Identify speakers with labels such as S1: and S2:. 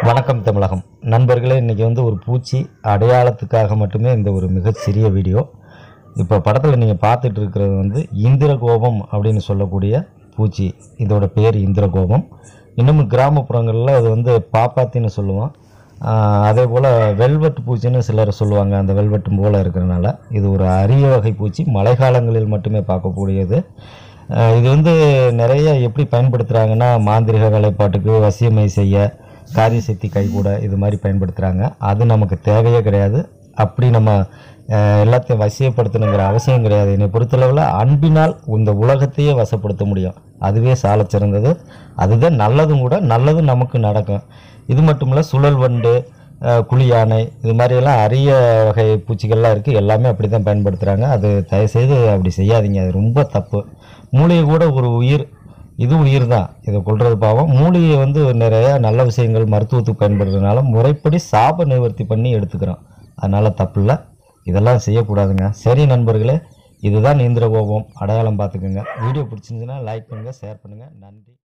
S1: வணக்கம் தமிழகம் நண்பர்களே இன்றைக்கி வந்து ஒரு பூச்சி அடையாளத்துக்காக மட்டுமே இந்த ஒரு மிகச்சிறிய வீடியோ இப்போ படத்தில் நீங்கள் பார்த்துட்டு இருக்கிறது வந்து இந்திரகோபம் அப்படின்னு சொல்லக்கூடிய பூச்சி இதோட பேர் இந்திரகோபம் இன்னமும் கிராமப்புறங்களில் அது வந்து பாப்பாத்தின்னு சொல்லுவோம் ஆஹ் அதே போல் வெல்வெட் பூச்சின்னு சிலர் சொல்லுவாங்க அந்த வெல்வெட்டும் போல் இருக்கிறனால இது ஒரு அரிய வகை பூச்சி மழைக்காலங்களில் மட்டுமே பார்க்கக்கூடியது ஆஹ் இது வந்து நிறைய எப்படி பயன்படுத்துகிறாங்கன்னா மாந்திரிக வேலைப்பாட்டுக்கு வசியமை செய்ய காரிய சக்தி கைகூட இது மாதிரி பயன்படுத்துகிறாங்க அது நமக்கு தேவையே கிடையாது அப்படி நம்ம ஆஹ் எல்லாத்தையும் வசியப்படுத்தணுங்கிற அவசியம் கிடையாது என்னை பொறுத்தளவில் அன்பினால் இந்த உலகத்தையே வசப்படுத்த முடியும் அதுவே சாலச் சிறந்தது அதுதான் நல்லதும் கூட நல்லதும் நமக்கு நடக்கும் இது மட்டும் இல்லை சுழல் வண்டு அஹ், குழி யானை இது மாதிரியெல்லாம் அரிய வகை பூச்சிகள்லாம் இருக்குது எல்லாமே அப்படி தான் பயன்படுத்துகிறாங்க அது தயவுசெய்து அப்படி செய்யாதீங்க அது ரொம்ப தப்பு மூலிகை கூட ஒரு உயிர் இது உயிர் தான் இதை கொள்வது பாவம் மூலிகை வந்து நிறைய நல்ல விஷயங்கள் மருத்துவத்துக்கு பயன்படுறதுனால முறைப்படி சாப நிவர்த்தி பண்ணி எடுத்துக்கிறோம் அதனால் தப்பு இல்லை இதெல்லாம் செய்யக்கூடாதுங்க சரி நண்பர்களே இதுதான் இந்திரகோபம் அடையாளம் பார்த்துக்குங்க வீடியோ பிடிச்சிருந்துச்சுன்னா லைக் பண்ணுங்கள் ஷேர் பண்ணுங்கள் நன்றி